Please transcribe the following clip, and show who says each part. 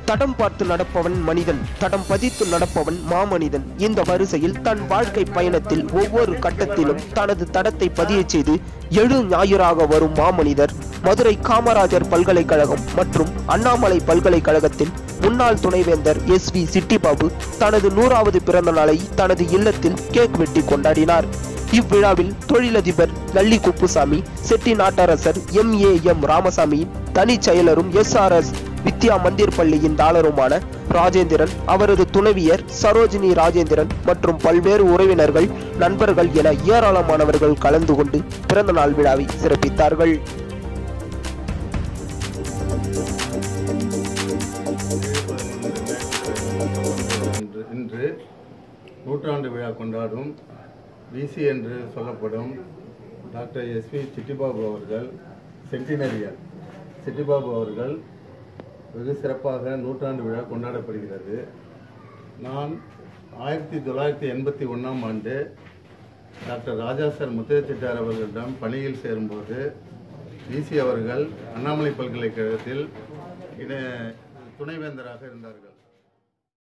Speaker 1: தடம் பார்த்து நடப்பவன் மனிதன் தடம் பதித்து நடப்பவன் மாமனிதன் இந்த வரிசையில் தன் வாழ்க்கை பயணத்தில் ஒவ்வொரு கட்டத்திலும் தனது தடத்தை பதியச் செய்து எழு ஞாயிறாக வரும் மாமனிதர் மதுரை காமராஜர் பல்கலைக்கழகம் மற்றும் அண்ணாமலை பல்கலைக்கழகத்தின் முன்னாள் துணைவேந்தர் எஸ் வி சிட்டிபாபு தனது நூறாவது பிறந்த நாளை தனது இல்லத்தில் கேக் வெட்டி கொண்டாடினார் இவ்விழாவில் தொழிலதிபர் Lalli Kuppusamy Chetty Nattarasar M A M Ramasamy தனிச் செயலரும் S R S Vidya Mandir பள்ளியின் தாளருமான ராஜேந்திரன் அவரது துணைவியர் சரோஜினி ராஜேந்திரன் மற்றும் பல்வேறு உறவினர்கள் நண்பர்கள் என ஏராளமானவர்கள் கலந்து கொண்டு பிறந்தநாள் விழாவை சிறப்பித்தார்கள்
Speaker 2: இன்று இன்று நூற்றாண்டு விழா கொண்டாடும் விசி என்று சொல்லப்படும் டாக்டர் எஸ்வி சிட்டிபாபு அவர்கள் சென்டினரியல் சிட்டிபாபு அவர்கள் வெகு சிறப்பாக நூற்றாண்டு விழா கொண்டாடப்படுகிறது நான் ஆயிரத்தி தொள்ளாயிரத்தி எண்பத்தி ஒன்றாம் ஆண்டு டாக்டர் ராஜா சார் முத்தைய செட்டியார் அவர்களிடம் பணியில் சேரும்போது விசி அவர்கள் அண்ணாமலை பல்கலைக்கழகத்தில் இட துணைவேந்தராக இருந்தார்கள்